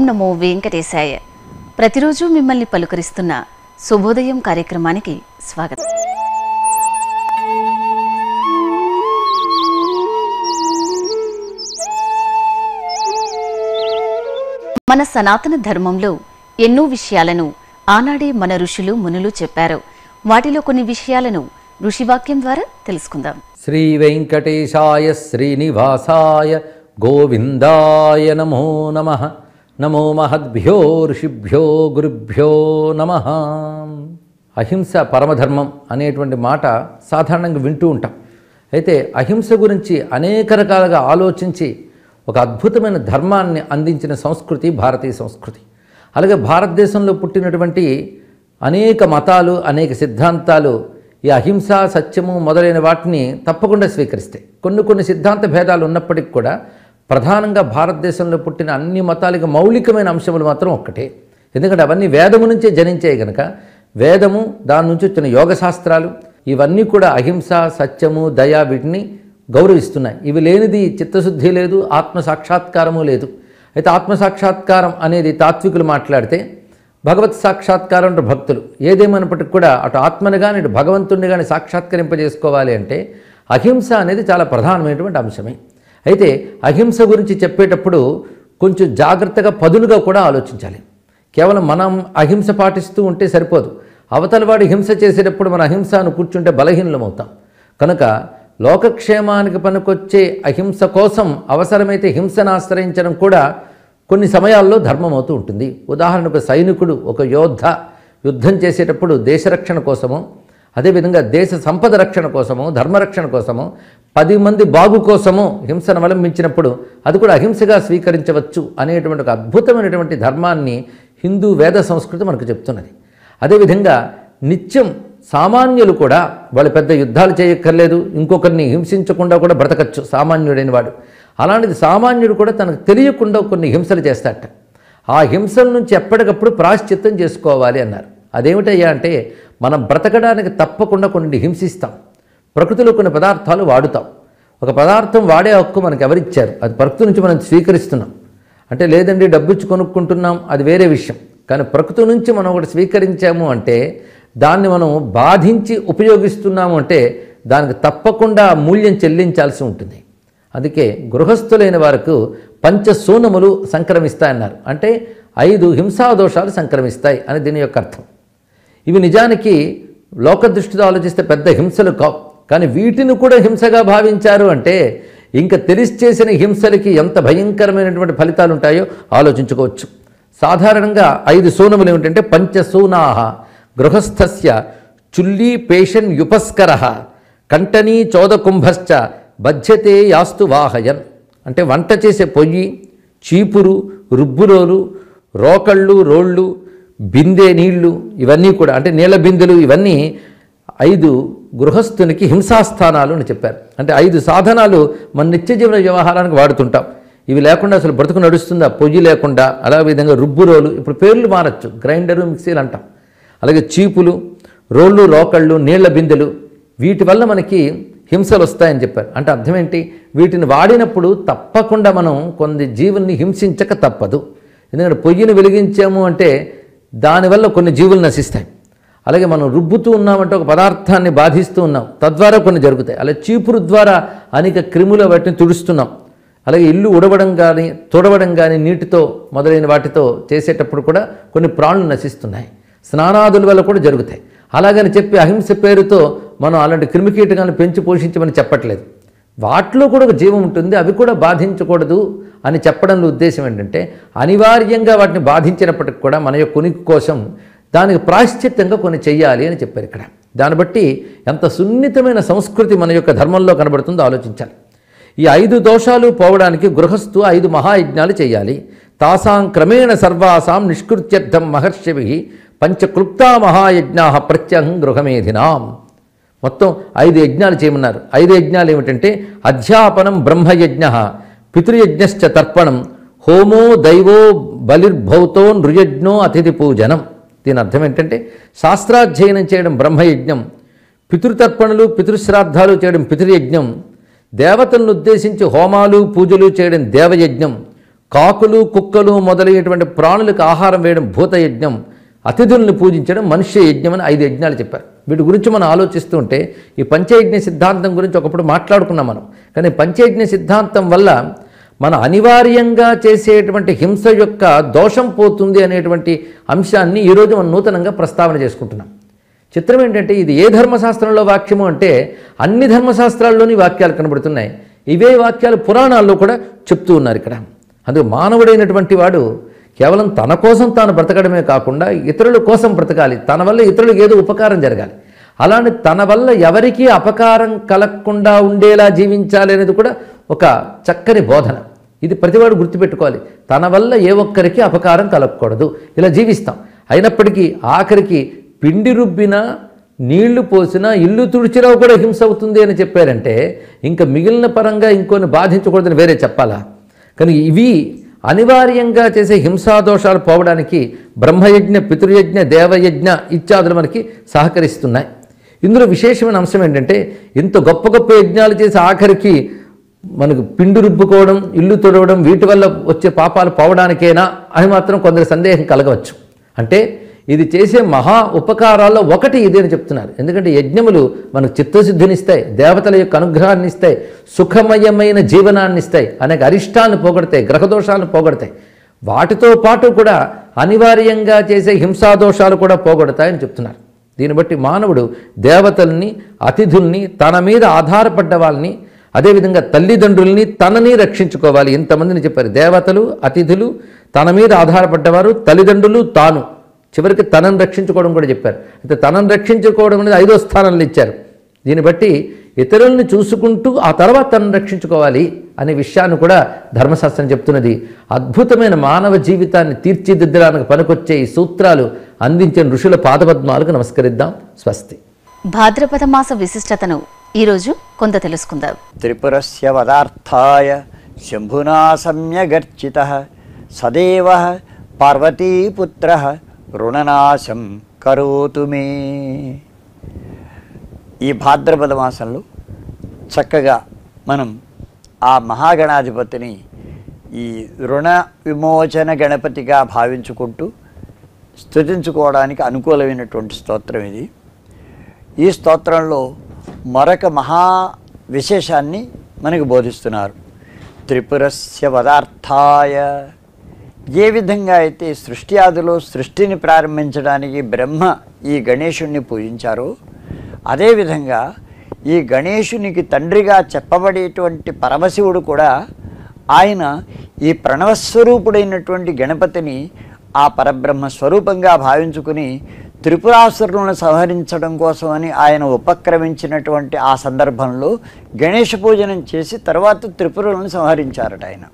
నమో వెంకటేశాయ ప్రతిరోజు మిమ్మల్ని పలుకరిస్తున్న శుభోదయం కార్యక్రమానికి స్వాగతం మన సనాతన ధర్మంలో ఎన్నో విషయాలను ఆనాడే మన ఋషులు మునులు చెప్పారు వాటిలో కొన్ని విషయాలను ఋషివాక్యం ద్వారా తెలుసుకుందాం శ్రీ వెంకటేశాయ శ్రీనివాసాయ గోవిందాయ నమో నమ నమో మహద్భ్యో ఋషిభ్యో గురుభ్యో నమ అహింస పరమధర్మం అనేటువంటి మాట సాధారణంగా వింటూ ఉంటాం అయితే అహింస గురించి అనేక రకాలుగా ఆలోచించి ఒక అద్భుతమైన ధర్మాన్ని అందించిన సంస్కృతి భారతీయ సంస్కృతి అలాగే భారతదేశంలో పుట్టినటువంటి అనేక మతాలు అనేక సిద్ధాంతాలు ఈ అహింస సత్యము మొదలైన వాటిని తప్పకుండా స్వీకరిస్తాయి కొన్ని కొన్ని సిద్ధాంత భేదాలు ఉన్నప్పటికీ కూడా ప్రధానంగా భారతదేశంలో పుట్టిన అన్ని మతాలకు మౌలికమైన అంశములు మాత్రం ఒక్కటే ఎందుకంటే అవన్నీ వేదము నుంచే జనించాయి కనుక వేదము దాని నుంచి వచ్చిన యోగ శాస్త్రాలు ఇవన్నీ కూడా అహింస సత్యము దయ వీటిని గౌరవిస్తున్నాయి ఇవి లేనిది చిత్తశుద్ధి లేదు ఆత్మ సాక్షాత్కారము లేదు అయితే ఆత్మ సాక్షాత్కారం అనేది తాత్వికులు మాట్లాడితే భగవత్ సాక్షాత్కారం అంటే భక్తులు ఏదేమైనప్పటికీ కూడా అటు ఆత్మని కానీ ఇటు భగవంతుడిని కానీ సాక్షాత్కరింపజేసుకోవాలి అంటే అహింస అనేది చాలా ప్రధానమైనటువంటి అంశమే అయితే అహింస గురించి చెప్పేటప్పుడు కొంచెం జాగ్రత్తగా పదులుగా కూడా ఆలోచించాలి కేవలం మనం అహింస పాటిస్తూ ఉంటే సరిపోదు అవతలవాడు హింస చేసేటప్పుడు మన అహింసను కూర్చుంటే బలహీనమవుతాం కనుక లోకక్షేమానికి పనికొచ్చే అహింస కోసం అవసరమైతే హింసను ఆశ్రయించడం కూడా కొన్ని సమయాల్లో ధర్మం అవుతూ ఉంటుంది ఉదాహరణకు సైనికుడు ఒక యోద్ధ యుద్ధం చేసేటప్పుడు దేశరక్షణ కోసము అదేవిధంగా దేశ సంపద రక్షణ కోసము ధర్మరక్షణ కోసము పది మంది బాగు కోసము హింసను అవలంబించినప్పుడు అది కూడా అహింసగా స్వీకరించవచ్చు అనేటువంటి ఒక అద్భుతమైనటువంటి ధర్మాన్ని హిందూ వేద సంస్కృతి మనకు చెప్తున్నది అదేవిధంగా నిత్యం సామాన్యులు కూడా వాళ్ళు పెద్ద యుద్ధాలు చేయక్కర్లేదు ఇంకొకరిని హింసించకుండా కూడా బ్రతకచ్చు సామాన్యుడైన వాడు అలాంటిది సామాన్యుడు కూడా తనకు తెలియకుండా కొన్ని హింసలు చేస్తాడట ఆ హింసల నుంచి ఎప్పటికప్పుడు ప్రాశ్చిత్తం చేసుకోవాలి అన్నారు అదేమిటయ్యా అంటే మనం బ్రతకడానికి తప్పకుండా కొన్ని హింసిస్తాం ప్రకృతిలో కొన్ని పదార్థాలు వాడుతాం ఒక పదార్థం వాడే హక్కు మనకు ఎవరిచ్చారు అది ప్రకృతి నుంచి మనం స్వీకరిస్తున్నాం అంటే లేదండి డబ్బు ఇచ్చి కొనుక్కుంటున్నాం అది వేరే విషయం కానీ ప్రకృతి నుంచి మనం ఒకటి స్వీకరించాము అంటే దాన్ని మనం బాధించి ఉపయోగిస్తున్నాము అంటే దానికి తప్పకుండా మూల్యం చెల్లించాల్సి ఉంటుంది అందుకే గృహస్థులైన వారికి పంచసూనములు సంక్రమిస్తాయన్నారు అంటే ఐదు హింసాదోషాలు సంక్రమిస్తాయి అని దీని యొక్క అర్థం ఇవి నిజానికి లోక దృష్టితో ఆలోచిస్తే పెద్ద హింసలు కావు కానీ వీటిని కూడా హింసగా భావించారు అంటే ఇంకా తెలిసి చేసిన హింసలకి ఎంత భయంకరమైనటువంటి ఫలితాలు ఉంటాయో ఆలోచించుకోవచ్చు సాధారణంగా ఐదు సూనములు ఏమిటంటే పంచసూనాహ గృహస్థస్య చుల్లీ పేషన్ యుపస్కర కంటనీ చోదకుంభశ్చ బధ్యతే యాస్తు వాహయన్ అంటే వంట చేసే పొయ్యి చీపురు రుబ్బురోలు రోకళ్ళు రోళ్ళు బిందె నీళ్లు ఇవన్నీ కూడా అంటే నీళ్ళ బిందెలు ఇవన్నీ ఐదు గృహస్థునికి హింసాస్థానాలు అని చెప్పారు అంటే ఐదు సాధనాలు మన నిత్య జీవన వ్యవహారానికి వాడుతుంటాం ఇవి లేకుండా అసలు బ్రతుకు నడుస్తుందా పొయ్యి లేకుండా అలా విధంగా రుబ్బురోలు ఇప్పుడు పేర్లు మారచ్చు గ్రైండరు మిక్సీలు అంటాం అలాగే చీపులు రోళ్ళు రోకళ్ళు నీళ్ల బిందెలు వీటి వల్ల మనకి హింసలు వస్తాయని చెప్పారు అంటే అర్థం ఏంటి వీటిని వాడినప్పుడు తప్పకుండా మనం కొన్ని జీవుల్ని హింసించక తప్పదు ఎందుకంటే పొయ్యిని వెలిగించాము అంటే దానివల్ల కొన్ని జీవులు నశిస్తాయి అలాగే మనం రుబ్బుతూ ఉన్నామంటే ఒక పదార్థాన్ని బాధిస్తూ ఉన్నాం తద్వారా కొన్ని జరుగుతాయి అలా చీపురు ద్వారా అనేక క్రిముల వాటిని తుడుస్తున్నాం అలాగే ఇల్లు ఉడవడం కానీ తుడవడం కానీ నీటితో మొదలైన వాటితో చేసేటప్పుడు కూడా కొన్ని ప్రాణులు నశిస్తున్నాయి స్నానాదుల వల్ల కూడా జరుగుతాయి అలాగని చెప్పి అహింస పేరుతో మనం అలాంటి క్రిమికీటకాలను పెంచి పోషించమని చెప్పట్లేదు వాటిలో కూడా ఒక జీవం ఉంటుంది అవి కూడా బాధించకూడదు అని చెప్పడంలో ఉద్దేశం ఏంటంటే అనివార్యంగా వాటిని బాధించినప్పటికి కూడా మన యొక్క ఉనికి కోసం దానికి ప్రాశ్చిత్తంగా కొన్ని చెయ్యాలి అని చెప్పారు ఇక్కడ దాన్ని బట్టి ఎంత సున్నితమైన సంస్కృతి మన యొక్క ధర్మంలో కనబడుతుందో ఆలోచించాలి ఈ ఐదు దోషాలు పోవడానికి గృహస్థు ఐదు మహాయజ్ఞాలు చేయాలి తాసాం క్రమేణ సర్వాసాం నిష్కృత్యర్థం మహర్షిభి పంచక్లుప్తా మహాయజ్ఞా ప్రత్యహం గృహమేధినాం మొత్తం ఐదు యజ్ఞాలు చేయమన్నారు ఐదు యజ్ఞాలు ఏమిటంటే అధ్యాపనం బ్రహ్మయజ్ఞ పితృయజ్ఞశ్చ తర్పణం హోమో దైవో బలిర్భౌతో నృయజ్ఞో అతిథి పూజనం దీని అర్థం ఏంటంటే శాస్త్రాధ్యయనం చేయడం బ్రహ్మయజ్ఞం పితృతర్పణలు పితృశ్రాద్ధాలు చేయడం పితృయజ్ఞం దేవతలను ఉద్దేశించి హోమాలు పూజలు చేయడం దేవయజ్ఞం కాకులు కుక్కలు మొదలైనటువంటి ప్రాణులకు ఆహారం వేయడం భూత యజ్ఞం అతిథుల్ని పూజించడం మనుష్య యజ్ఞం అని ఐదు యజ్ఞాలు చెప్పారు వీటి గురించి మనం ఆలోచిస్తూ ఉంటే ఈ పంచయజ్ఞ సిద్ధాంతం గురించి ఒకప్పుడు మాట్లాడుకున్నాం మనం కానీ పంచయజ్ఞ సిద్ధాంతం వల్ల మన అనివార్యంగా చేసేటువంటి హింస యొక్క దోషం పోతుంది అనేటువంటి అంశాన్ని ఈరోజు మనం నూతనంగా ప్రస్తావన చేసుకుంటున్నాం చిత్రం ఏంటంటే ఇది ఏ ధర్మశాస్త్రంలో వాక్యము అంటే అన్ని ధర్మశాస్త్రాల్లోని వాక్యాలు కనబడుతున్నాయి ఇవే వాక్యాలు పురాణాల్లో కూడా చెప్తూ ఉన్నారు ఇక్కడ అందుకు మానవుడైనటువంటి వాడు కేవలం తన కోసం తాను బ్రతకడమే కాకుండా ఇతరుల కోసం బ్రతకాలి తన వల్ల ఇతరులకు ఏదో ఉపకారం జరగాలి అలానే తన వల్ల ఎవరికీ అపకారం కలగకుండా ఉండేలా జీవించాలి అనేది కూడా ఒక చక్కని బోధన ఇది ప్రతివాడు గుర్తుపెట్టుకోవాలి తన వల్ల ఏ ఒక్కరికి అపకారం కలగకూడదు ఇలా జీవిస్తాం అయినప్పటికీ ఆఖరికి పిండి రుబ్బినా నీళ్లు పోసినా ఇల్లు తుడిచినా కూడా హింస అవుతుంది అని చెప్పారంటే ఇంకా మిగిలిన పరంగా ఇంకొని బాధించకూడదని వేరే చెప్పాలా కానీ ఇవి అనివార్యంగా చేసే హింసాదోషాలు పోవడానికి బ్రహ్మయజ్ఞ పితృయజ్ఞ దేవయజ్ఞ ఇత్యాదులు మనకి సహకరిస్తున్నాయి ఇందులో విశేషమైన అంశం ఏంటంటే ఇంత గొప్ప గొప్ప యజ్ఞాలు చేసి ఆఖరికి మనకు పిండి రుబ్బుకోవడం ఇల్లు తుడవడం వీటి వల్ల వచ్చే పాపాలు పోవడానికేనా అని మాత్రం కొందరు సందేహం కలగవచ్చు అంటే ఇది చేసే మహా ఉపకారాల్లో ఒకటి ఇది అని చెప్తున్నారు ఎందుకంటే యజ్ఞములు మనకు చిత్తశుద్ధినిస్తాయి దేవతల యొక్క అనుగ్రహాన్ని ఇస్తాయి సుఖమయమైన జీవనాన్ని ఇస్తాయి అనేక అరిష్టాలను పోగొడతాయి గ్రహదోషాలను పోగొడతాయి వాటితో పాటు కూడా అనివార్యంగా చేసే హింసాదోషాలు కూడా పోగొడతాయని చెప్తున్నారు దీన్ని బట్టి మానవుడు దేవతల్ని అతిథుల్ని తన మీద ఆధారపడ్డ వాళ్ళని అదేవిధంగా తల్లిదండ్రుల్ని తనని రక్షించుకోవాలి ఇంతమందిని చెప్పారు దేవతలు అతిథులు తన మీద ఆధారపడ్డవారు తల్లిదండ్రులు తాను చివరికి తనను రక్షించుకోవడం కూడా చెప్పారు అయితే తనను రక్షించుకోవడం అనేది ఐదో స్థానంలో ఇచ్చారు దీన్ని బట్టి ఇతరుల్ని చూసుకుంటూ ఆ తర్వాత తనను రక్షించుకోవాలి అనే విషయాన్ని కూడా ధర్మశాస్త్రం చెప్తున్నది అద్భుతమైన మానవ జీవితాన్ని తీర్చిదిద్దడానికి పనికొచ్చే ఈ సూత్రాలు అందించిన ఋషుల పాదపద్మాలకు నమస్కరిద్దాం స్వస్తి భాద్రపద మాస విశిష్టతను ఈరోజు కొంత తెలుసుకుందాం త్రిపురస్య వదార్థాయ శంభునా సమ్యగర్చిత సదేవ పార్వతీపుత్ర రుణనాశం కరోతు మే ఈ భాద్రపద మాసంలో చక్కగా మనం ఆ మహాగణాధిపతిని ఈ రుణ విమోచన గణపతిగా భావించుకుంటూ స్తుతించుకోవడానికి అనుకూలమైనటువంటి స్తోత్రం ఇది ఈ స్తోత్రంలో మరొక మహా విశేషాన్ని మనకు బోధిస్తున్నారు త్రిపురస్య పదార్థాయ ఏ విధంగా అయితే సృష్టి ఆదిలో సృష్టిని ప్రారంభించడానికి బ్రహ్మ ఈ గణేశుణ్ణి పూజించారో అదేవిధంగా ఈ గణేశునికి తండ్రిగా చెప్పబడేటువంటి పరమశివుడు కూడా ఆయన ఈ ప్రణవస్వరూపుడైనటువంటి గణపతిని ఆ పరబ్రహ్మ స్వరూపంగా భావించుకుని త్రిపురాసురులను సంహరించడం కోసమని ఆయన ఉపక్రమించినటువంటి ఆ సందర్భంలో గణేష పూజనం చేసి తర్వాత త్రిపురులను సంహరించారట ఆయన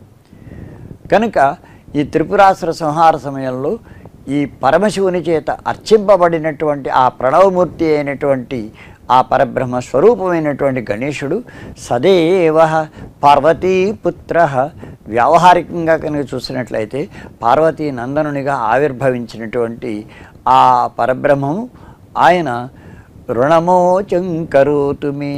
కనుక ఈ త్రిపురాసుర సంహార సమయంలో ఈ పరమశివుని చేత అర్చింపబడినటువంటి ఆ ప్రణవమూర్తి అయినటువంటి ఆ పరబ్రహ్మ స్వరూపమైనటువంటి గణేశుడు సదేవ పార్వతీపుత్ర వ్యావహారికంగా కనుక చూసినట్లయితే పార్వతీ నందనునిగా ఆవిర్భవించినటువంటి ఆ పరబ్రహ్మము ఆయన రుణమోచం కరోతుమే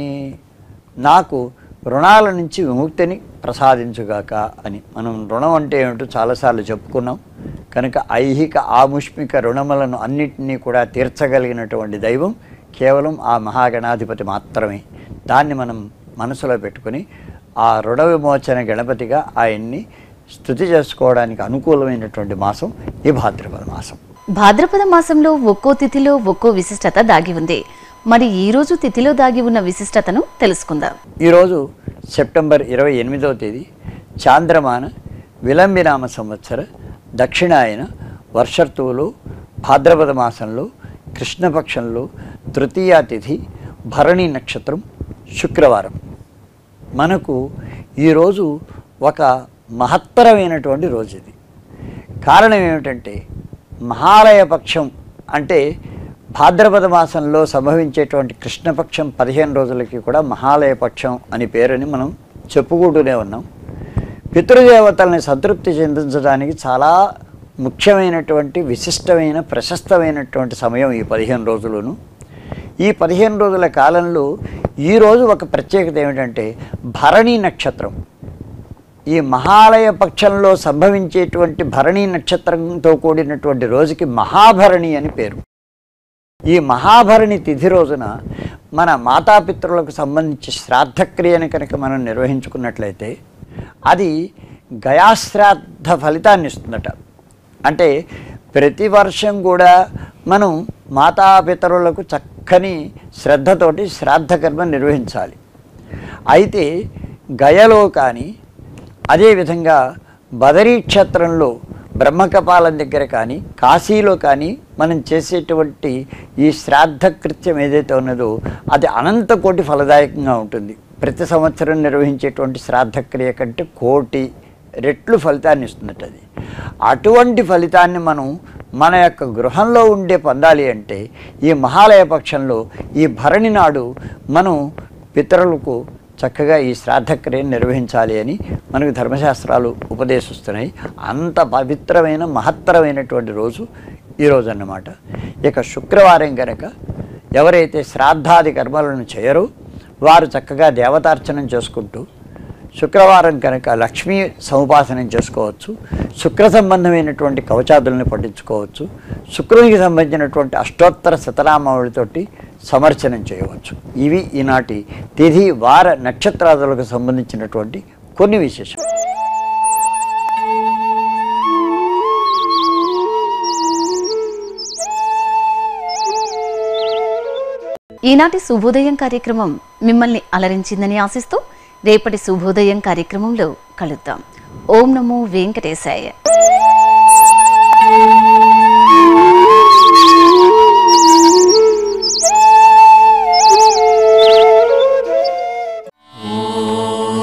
నాకు రుణాల నుంచి విముక్తిని ప్రసాదించుగాక అని మనం రుణం అంటే ఏమిటో చాలాసార్లు చెప్పుకున్నాం కనుక ఐహిక ఆముష్మిక రుణములను అన్నిటినీ కూడా తీర్చగలిగినటువంటి దైవం కేవలం ఆ మహాగణాధిపతి మాత్రమే దాన్ని మనం మనసులో పెట్టుకొని ఆ రుణ విమోచన గణపతిగా ఆయన్ని స్థుతి చేసుకోవడానికి అనుకూలమైనటువంటి మాసం ఈ భాద్రపద మాసం భాద్రపద మాసంలో ఒక్కో తిథిలో ఒక్కో విశిష్టత దాగి ఉంది మరి ఈ రోజు తిథిలో దాగి ఉన్న విశిష్టతను తెలుసుకుందాం ఈరోజు సెప్టెంబర్ ఇరవై ఎనిమిదవ తేదీ చాంద్రమాన విలంబినామ సంవత్సర దక్షిణాయన వర్షర్తువులో భాద్రపద మాసంలో కృష్ణపక్షంలో తృతీయ తిథి భరణి నక్షత్రం శుక్రవారం మనకు ఈరోజు ఒక మహత్తరమైనటువంటి రోజు ఇది కారణం ఏమిటంటే మహాలయ పక్షం అంటే భాద్రపద మాసంలో సంభవించేటువంటి కృష్ణపక్షం పదిహేను రోజులకి కూడా మహాలయ పక్షం అని పేరుని మనం చెప్పుకుంటూనే ఉన్నాం పితృదేవతల్ని సంతృప్తి చెందించడానికి చాలా ముఖ్యమైనటువంటి విశిష్టమైన ప్రశస్తమైనటువంటి సమయం ఈ పదిహేను రోజులను ఈ పదిహేను రోజుల కాలంలో ఈరోజు ఒక ప్రత్యేకత ఏమిటంటే భరణి నక్షత్రం ఈ మహాలయ పక్షంలో సంభవించేటువంటి భరణి నక్షత్రంతో కూడినటువంటి రోజుకి మహాభరణి అని పేరు ఈ మహాభరణి తిథి రోజున మన మాతాపితృలకు సంబంధించి శ్రాద్ధక్రియని కనుక మనం నిర్వహించుకున్నట్లయితే అది గయాశ్రాద్ధ ఫలితాన్ని ఇస్తుందట అంటే ప్రతి వర్షం కూడా మనం మాతాపితరులకు చక్కని శ్రద్ధతోటి శ్రాద్ధకర్మ నిర్వహించాలి అయితే గయలో కానీ అదేవిధంగా బదరీ క్షేత్రంలో బ్రహ్మకపాలం దగ్గర కానీ కాశీలో కానీ మనం చేసేటువంటి ఈ శ్రాద్ధ కృత్యం ఏదైతే ఉన్నదో అది అనంత కోటి ఫలదాయకంగా ఉంటుంది ప్రతి సంవత్సరం నిర్వహించేటువంటి శ్రాద్ధక్రియ కంటే కోటి రెట్లు ఫలితాన్ని ఇస్తుందట అది అటువంటి ఫలితాన్ని మనం మన యొక్క గృహంలో ఉండే పొందాలి అంటే ఈ మహాలయ పక్షంలో ఈ భరణి నాడు మనం పితరులకు చక్కగా ఈ శ్రాద్ధక్రియను నిర్వహించాలి అని మనకు ధర్మశాస్త్రాలు ఉపదేశిస్తున్నాయి అంత పవిత్రమైన మహత్తరమైనటువంటి రోజు ఈరోజు అన్నమాట ఇక శుక్రవారం కనుక ఎవరైతే శ్రాద్ధాది కర్మలను చేయరో వారు చక్కగా దేవతార్చనం చేసుకుంటూ శుక్రవారం కనుక లక్ష్మీ సముపాసనం చేసుకోవచ్చు శుక్ర సంబంధమైనటువంటి కవచాదులను పఠించుకోవచ్చు శుక్రునికి సంబంధించినటువంటి అష్టోత్తర శతనామావళితోటి సమర్చనం చేయవచ్చు ఇవి ఈనాటి తిథి వార నక్షత్రాదులకు సంబంధించినటువంటి కొన్ని విశేషం ఈనాటి శుభోదయం కార్యక్రమం మిమ్మల్ని అలరించిందని ఆశిస్తూ రేపటి శుభోదయం కార్యక్రమంలో కలుద్దాం ఓం నమో వెంకటేశాయ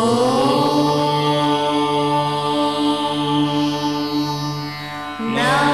now